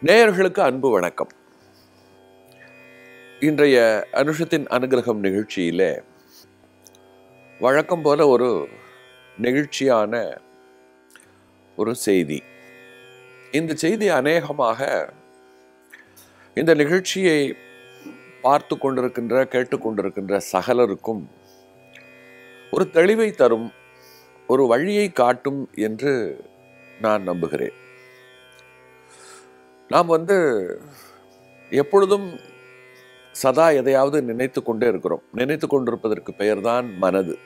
நேயர்களுக்கு அன்பு வணக்கம் இன்றைய அனுஷத்தின் அனுகிரகம் நிகழ்ச்சியிலே வழக்கம் போல ஒரு நெகிழ்ச்சியான ஒரு செய்தி இந்த செய்தி அநேகமாக இந்த நிகழ்ச்சியை பார்த்து கொண்டிருக்கின்ற கேட்டுக்கொண்டிருக்கின்ற சகலருக்கும் ஒரு தெளிவை தரும் ஒரு வழியை காட்டும் என்று நான் நம்புகிறேன் நாம் வந்து எப்பொழுதும் சதா எதையாவது நினைத்து கொண்டே இருக்கிறோம் நினைத்து கொண்டிருப்பதற்கு பெயர்தான் மனது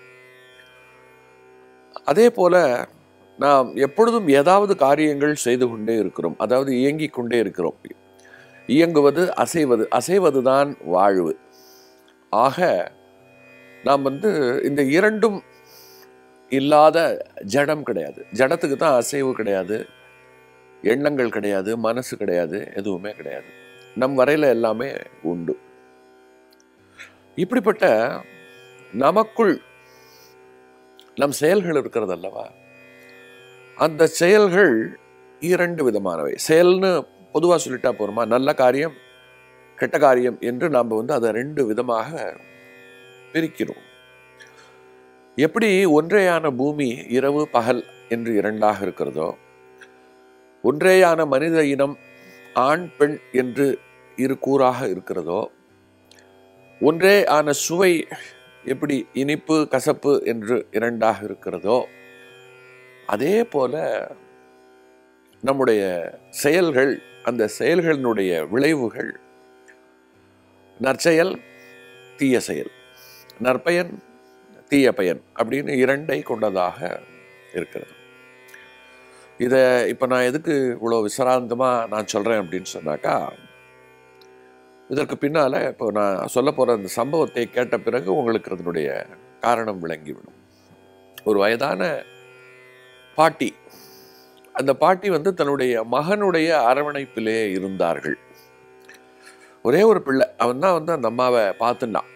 அதே போல நாம் எப்பொழுதும் ஏதாவது காரியங்கள் செய்து கொண்டே இருக்கிறோம் அதாவது இயங்கிக் கொண்டே இருக்கிறோம் இயங்குவது அசைவது அசைவது தான் வாழ்வு ஆக நாம் வந்து இந்த இரண்டும் இல்லாத ஜடம் கிடையாது ஜடத்துக்கு தான் அசைவு கிடையாது எண்ணங்கள் கிடையாது மனசு கிடையாது எதுவுமே கிடையாது நம் வரையில எல்லாமே உண்டு இப்படிப்பட்ட நமக்குள் நம் செயல்கள் இருக்கிறது அல்லவா அந்த செயல்கள் இரண்டு விதமானவை செயல்னு பொதுவாக சொல்லிட்டா போருமா நல்ல காரியம் கெட்ட காரியம் என்று நாம் வந்து அதை ரெண்டு விதமாக பிரிக்கிறோம் எப்படி ஒன்றேயான பூமி இரவு பகல் என்று இரண்டாக இருக்கிறதோ ஒன்றேயான மனித இனம் ஆண் பெண் என்று இரு கூறாக இருக்கிறதோ ஒன்றே ஆன சுவை எப்படி இனிப்பு கசப்பு என்று இரண்டாக இருக்கிறதோ அதே போல நம்முடைய செயல்கள் அந்த செயல்களினுடைய விளைவுகள் நற்செயல் தீய செயல் நற்பயன் தீய பயன் அப்படின்னு இரண்டை கொண்டதாக இருக்கிறது இதை இப்போ நான் எதுக்கு இவ்வளோ விசராந்தமாக நான் சொல்கிறேன் அப்படின்னு சொன்னாக்கா இதற்கு பின்னால் இப்போ நான் சொல்ல போகிற அந்த சம்பவத்தை கேட்ட பிறகு உங்களுக்கு அதனுடைய காரணம் விளங்கிவிடும் ஒரு வயதான பாட்டி அந்த பாட்டி வந்து தன்னுடைய மகனுடைய அரவணைப்பிலே இருந்தார்கள் ஒரே ஒரு பிள்ளை அவன் தான் வந்து அந்த அம்மாவை பார்த்துட்டான்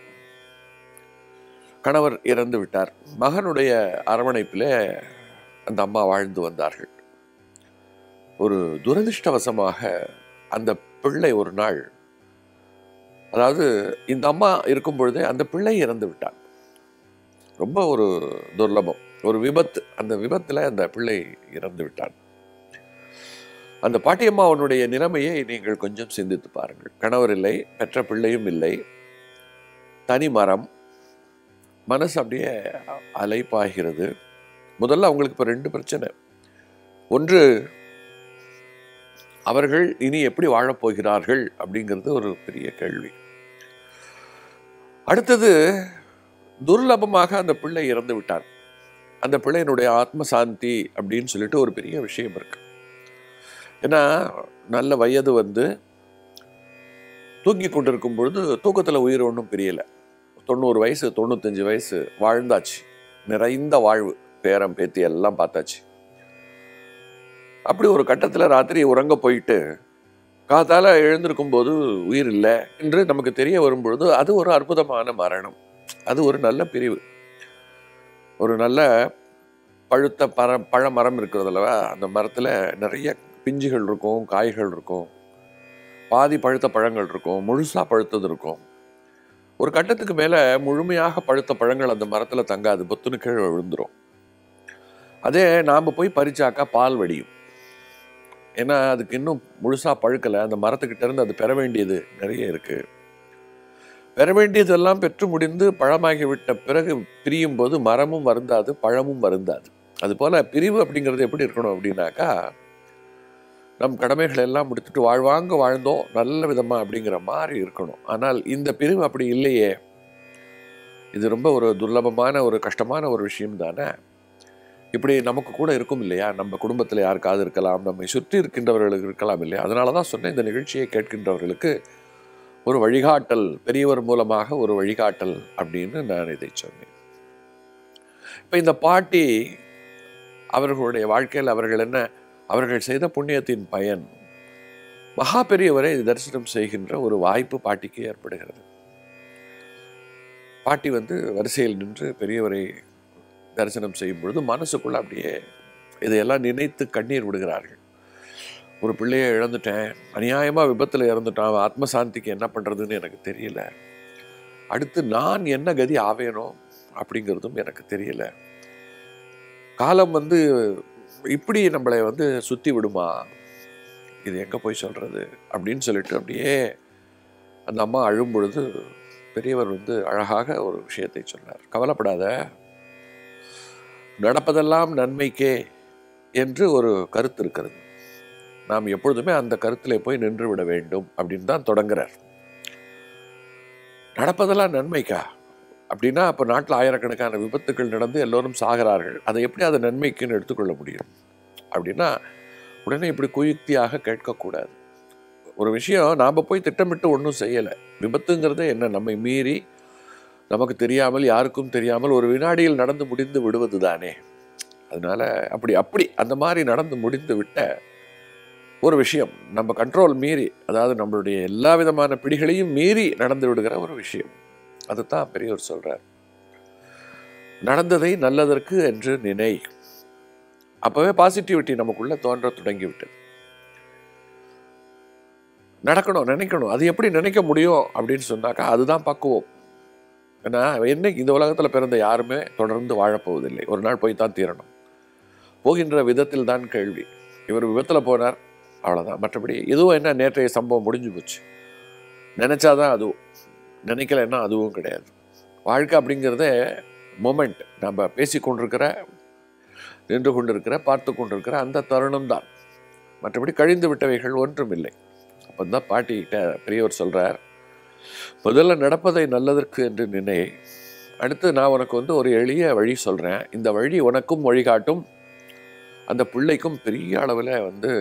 கணவர் இறந்து விட்டார் மகனுடைய அரவணைப்பிலே அந்த அம்மா வாழ்ந்து வந்தார்கள் ஒரு துரதிருஷ்டவசமாக அந்த பிள்ளை ஒரு நாள் அதாவது இந்த அம்மா இருக்கும் பொழுதே அந்த பிள்ளை இறந்து விட்டான் ரொம்ப ஒரு துர்லபம் ஒரு விபத்து அந்த விபத்தில் அந்த பிள்ளை இறந்து விட்டான் அந்த பாட்டியம்மா அவனுடைய நிலைமையை நீங்கள் கொஞ்சம் சிந்தித்து பாருங்கள் கணவர் இல்லை பெற்ற பிள்ளையும் இல்லை தனி மரம் மனசு அப்படியே அலைப்பாகிறது முதல்ல அவங்களுக்கு இப்போ ரெண்டு பிரச்சனை ஒன்று அவர்கள் இனி எப்படி வாழப்போகிறார்கள் அப்படிங்கிறது ஒரு பெரிய கேள்வி அடுத்தது துர்லபமாக அந்த பிள்ளை இறந்து விட்டான் அந்த பிள்ளையினுடைய ஆத்ம சாந்தி அப்படின்னு சொல்லிட்டு ஒரு பெரிய விஷயம் இருக்கு ஏன்னா நல்ல வயது வந்து தூங்கி கொண்டிருக்கும் பொழுது தூக்கத்தில் உயிர் ஒன்றும் பிரியலை தொண்ணூறு வயசு தொண்ணூத்தஞ்சு வயசு வாழ்ந்தாச்சு நிறைந்த வாழ்வு பேரம் பேத்தி எல்லாம் பார்த்தாச்சு அப்படி ஒரு கட்டத்தில் ராத்திரி உறங்க போயிட்டு காத்தால எழுந்திருக்கும் போது உயிர் இல்லை என்று நமக்கு தெரிய வரும்பொழுது அது ஒரு அற்புதமான மரணம் அது ஒரு நல்ல பிரிவு ஒரு நல்ல பழுத்த பர பழ மரம் இருக்கிறது அல்லவா அந்த மரத்தில் நிறைய பிஞ்சுகள் இருக்கும் காய்கள் இருக்கும் பாதி பழுத்த பழங்கள் இருக்கும் முழுசாக பழுத்தது இருக்கும் ஒரு கட்டத்துக்கு மேலே முழுமையாக பழுத்த பழங்கள் அந்த மரத்தில் தங்காது பொத்துன்னு கீழே விழுந்துரும் அதே நாம் போய் பறிச்சாக்கா பால் வடியும் ஏன்னா அதுக்கு இன்னும் முழுசாக பழுக்கலை அந்த மரத்துக்கிட்ட இருந்து அது பெற வேண்டியது நிறைய இருக்கு பெற வேண்டியதெல்லாம் பெற்று முடிந்து பழமாகி விட்ட பிறகு பிரியும் போது மரமும் வருந்தாது பழமும் வருந்தாது அதுபோல் பிரிவு அப்படிங்கிறது எப்படி இருக்கணும் அப்படின்னாக்கா நம் கடமைகள் எல்லாம் முடித்துட்டு வாழ்வாங்க வாழ்ந்தோம் நல்ல விதமா அப்படிங்கிற மாதிரி இருக்கணும் ஆனால் இந்த பிரிவு அப்படி இல்லையே இது ரொம்ப ஒரு துர்லபமான ஒரு கஷ்டமான ஒரு விஷயம் தானே இப்படி நமக்கு கூட இருக்கும் இல்லையா நம்ம குடும்பத்தில் யாருக்காவது இருக்கலாம் நம்மை சுற்றி இருக்கின்றவர்களுக்கு இருக்கலாம் இல்லையா அதனால தான் சொன்னேன் இந்த நிகழ்ச்சியை கேட்கின்றவர்களுக்கு ஒரு வழிகாட்டல் பெரியவர் மூலமாக ஒரு வழிகாட்டல் அப்படின்னு நான் இதை சொன்னேன் இப்போ இந்த பாட்டி அவர்களுடைய வாழ்க்கையில் அவர்கள் என்ன அவர்கள் செய்த புண்ணியத்தின் பயன் மகா பெரியவரை தரிசனம் செய்கின்ற ஒரு வாய்ப்பு பாட்டிக்கு ஏற்படுகிறது பாட்டி வந்து வரிசையில் நின்று பெரியவரை தரிசனம் செய்யும் பொழுது மனசுக்குள்ள அப்படியே இதையெல்லாம் நினைத்து கண்ணீர் விடுகிறார்கள் ஒரு பிள்ளையை இழந்துட்டேன் அநியாயமாக விபத்தில் இறந்துட்டான் அவன் ஆத்மசாந்திக்கு என்ன பண்ணுறதுன்னு எனக்கு தெரியல அடுத்து நான் என்ன கதி ஆவேனோ அப்படிங்கிறதும் எனக்கு தெரியல காலம் வந்து இப்படி நம்மளை வந்து சுற்றி விடுமா இது எங்கே போய் சொல்கிறது அப்படின்னு சொல்லிட்டு அப்படியே அந்த அம்மா அழும் பொழுது பெரியவர் வந்து அழகாக ஒரு விஷயத்தை சொன்னார் கவலைப்படாத நடப்பதெல்லாம் நன்மைக்கே என்று ஒரு கருத்து இருக்கிறது நாம் எப்பொழுதுமே அந்த கருத்திலே போய் நின்று விட வேண்டும் அப்படின்னு தான் தொடங்குறார் நடப்பதெல்லாம் நன்மைக்கா அப்படின்னா அப்போ நாட்டில் ஆயிரக்கணக்கான விபத்துக்கள் நடந்து எல்லோரும் சாகிறார்கள் அதை எப்படி அதை நன்மைக்குன்னு எடுத்துக்கொள்ள முடியும் அப்படின்னா உடனே இப்படி குயுக்தியாக கேட்கக்கூடாது ஒரு விஷயம் நாம் போய் திட்டமிட்டு ஒன்றும் செய்யலை விபத்துங்கிறதே என்ன நம்மை மீறி நமக்கு தெரியாமல் யாருக்கும் தெரியாமல் ஒரு வினாடியில் நடந்து முடிந்து விடுவது தானே அதனால அப்படி அப்படி அந்த மாதிரி நடந்து முடிந்து விட்ட ஒரு விஷயம் நம்ம கண்ட்ரோல் மீறி அதாவது நம்மளுடைய எல்லா விதமான பிடிகளையும் மீறி நடந்து விடுகிற ஒரு விஷயம் அதுதான் பெரியவர் சொல்றார் நடந்ததை நல்லதற்கு என்று நினை அப்பவே பாசிட்டிவிட்டி நமக்குள்ள தோன்ற தொடங்கி விட்டது நடக்கணும் நினைக்கணும் அது எப்படி நினைக்க முடியும் அப்படின்னு சொன்னாக்கா அதுதான் பக்குவம் ஏன்னா என்னைக்கு இந்த உலகத்தில் பிறந்த யாருமே தொடர்ந்து வாழப்போவதில்லை ஒரு நாள் போய் தான் தீரணும் போகின்ற விதத்தில் தான் கேள்வி இவர் விபத்தில் போனார் அவ்வளோதான் மற்றபடி இதுவும் என்ன நேற்றைய சம்பவம் முடிஞ்சு போச்சு நினச்சாதான் அதுவும் நினைக்கலைன்னா அதுவும் கிடையாது வாழ்க்கை அப்படிங்கிறதே மொமெண்ட் நம்ம பேசி கொண்டிருக்கிற நின்று கொண்டிருக்கிற பார்த்து கொண்டிருக்கிற அந்த தருணம் தான் மற்றபடி கழிந்து விட்டவைகள் ஒன்றும் இல்லை அப்போ தான் பாட்டிக்கிட்ட பெரியவர் சொல்கிறார் முதல்ல நடப்பதை நல்லதற்கு என்று நினை அடுத்து நான் உனக்கு வந்து ஒரு எளிய வழி சொல்கிறேன் இந்த வழி உனக்கும் வழிகாட்டும் அந்த பிள்ளைக்கும் பெரிய அளவில் வந்து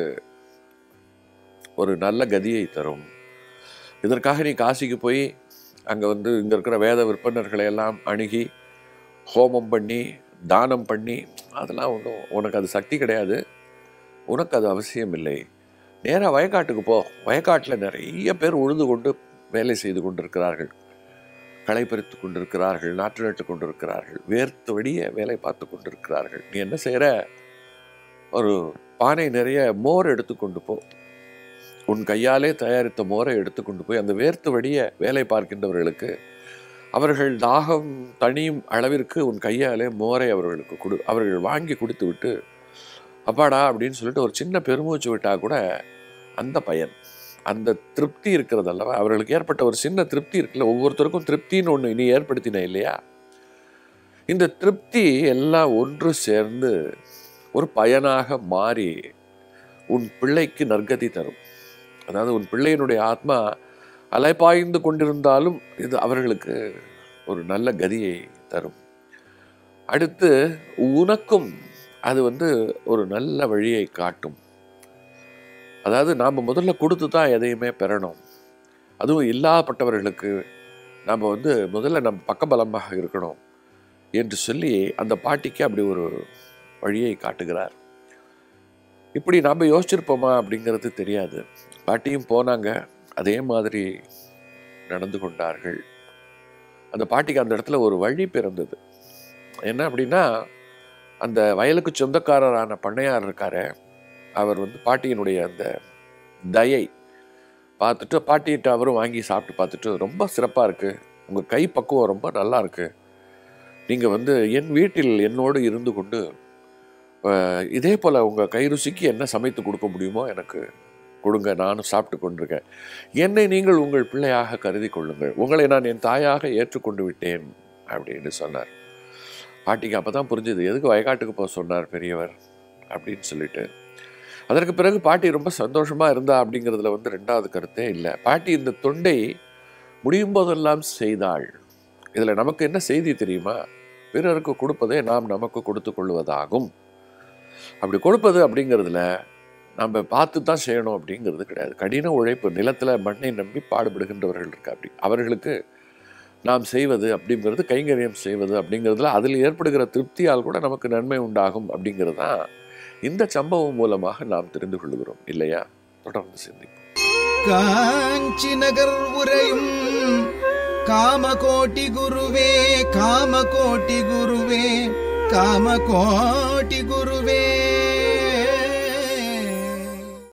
ஒரு நல்ல கதியை தரும் இதற்காக நீ காசிக்கு போய் அங்கே வந்து இங்கே இருக்கிற வேத விற்பனர்களை எல்லாம் அணுகி ஹோமம் பண்ணி தானம் பண்ணி அதெல்லாம் ஒன்றும் உனக்கு அது சக்தி கிடையாது உனக்கு அது அவசியம் இல்லை நேராக வயக்காட்டுக்கு போ வயக்காட்டில் நிறைய பேர் உழுது கொண்டு வேலை செய்து கொண்டிருக்கிறார்கள் களை பறித்து கொண்டிருக்கிறார்கள் நாற்று நட்டு கொண்டிருக்கிறார்கள் வேர்த்து வடிய வேலை பார்த்து கொண்டிருக்கிறார்கள் நீ என்ன செய்கிற ஒரு பானை நிறைய மோர் எடுத்துக்கொண்டு போ உன் கையாலே தயாரித்த மோரை எடுத்துக்கொண்டு போய் அந்த வேர்த்து வடிய வேலை பார்க்கின்றவர்களுக்கு அவர்கள் தாகம் தனியும் அளவிற்கு உன் கையாலே மோரை அவர்களுக்கு கொடு அவர்கள் வாங்கி கொடுத்து விட்டு அப்பாடா அப்படின்னு சொல்லிட்டு ஒரு சின்ன பெருமூச்சு விட்டா கூட அந்த பயன் அந்த திருப்தி இருக்கிறது அல்லவா அவர்களுக்கு ஏற்பட்ட ஒரு சின்ன திருப்தி இருக்குல்ல ஒவ்வொருத்தருக்கும் திருப்தின்னு ஒன்று நீ ஏற்படுத்தின இல்லையா இந்த திருப்தி எல்லாம் ஒன்று சேர்ந்து ஒரு பயனாக மாறி உன் பிள்ளைக்கு நற்கதி தரும் அதாவது உன் பிள்ளையினுடைய ஆத்மா அலைப்பாய்ந்து கொண்டிருந்தாலும் இது அவர்களுக்கு ஒரு நல்ல கதியை தரும் அடுத்து உனக்கும் அது வந்து ஒரு நல்ல வழியை காட்டும் அதாவது நாம் முதல்ல கொடுத்து தான் எதையுமே பெறணும் அதுவும் இல்லாப்பட்டவர்களுக்கு நாம் வந்து முதல்ல நம்ம பக்கபலமாக இருக்கணும் என்று சொல்லி அந்த பாட்டிக்கு அப்படி ஒரு வழியை காட்டுகிறார் இப்படி நாம் யோசிச்சிருப்போமா அப்படிங்கிறது தெரியாது பாட்டியும் போனாங்க அதே மாதிரி நடந்து கொண்டார்கள் அந்த பாட்டிக்கு அந்த இடத்துல ஒரு வழி பிறந்தது என்ன அப்படின்னா அந்த வயலுக்கு சொந்தக்காரரான பண்ணையார் இருக்காரு அவர் வந்து பாட்டியினுடைய அந்த தயை பார்த்துட்டு பாட்டிகிட்ட அவரும் வாங்கி சாப்பிட்டு பார்த்துட்டு ரொம்ப சிறப்பாக இருக்குது உங்கள் கை பக்குவம் ரொம்ப நல்லா இருக்குது நீங்கள் வந்து என் வீட்டில் என்னோடு இருந்து கொண்டு அஹ், இதே போல் உங்கள் கை ருசிக்கு என்ன சமைத்து கொடுக்க முடியுமோ எனக்கு கொடுங்க நானும் சாப்பிட்டு கொண்டிருக்கேன் என்னை நீங்கள் உங்கள் பிள்ளையாக கருதி கொள்ளுங்கள் உங்களை நான் என் தாயாக ஏற்றுக்கொண்டு விட்டேன் அப்படின்னு சொன்னார் பாட்டிக்கு அப்போ தான் புரிஞ்சுது எதுக்கு வயக்காட்டுக்கு போக சொன்னார் பெரியவர் அப்படின்னு சொல்லிட்டு அதற்கு பிறகு பாட்டி ரொம்ப சந்தோஷமா இருந்தா அப்படிங்கிறதுல வந்து ரெண்டாவது கருத்தே இல்லை பாட்டி இந்த தொண்டை முடியும் போதெல்லாம் செய்தாள் இதில் நமக்கு என்ன செய்தி தெரியுமா பிறருக்கு கொடுப்பதே நாம் நமக்கு கொடுத்து கொள்வதாகும் அப்படி கொடுப்பது அப்படிங்கிறதுல நம்ம பார்த்து தான் செய்யணும் அப்படிங்கிறது கிடையாது கடின உழைப்பு நிலத்தில் மண்ணை நம்பி பாடுபடுகின்றவர்கள் இருக்கா அப்படி அவர்களுக்கு நாம் செய்வது அப்படிங்கிறது கைங்கரியம் செய்வது அப்படிங்கிறதுல அதில் ஏற்படுகிற திருப்தியால் கூட நமக்கு நன்மை உண்டாகும் அப்படிங்கிறது தான் இந்த சம்பவம் மூலமாக நாம் தெரிந்து கொள்கிறோம் இல்லையா தொடர்ந்து சிந்திப்போம் காஞ்சி நகர் உரையும் காமகோட்டி குருவே காமகோட்டி குருவே காமகோட்டி குருவே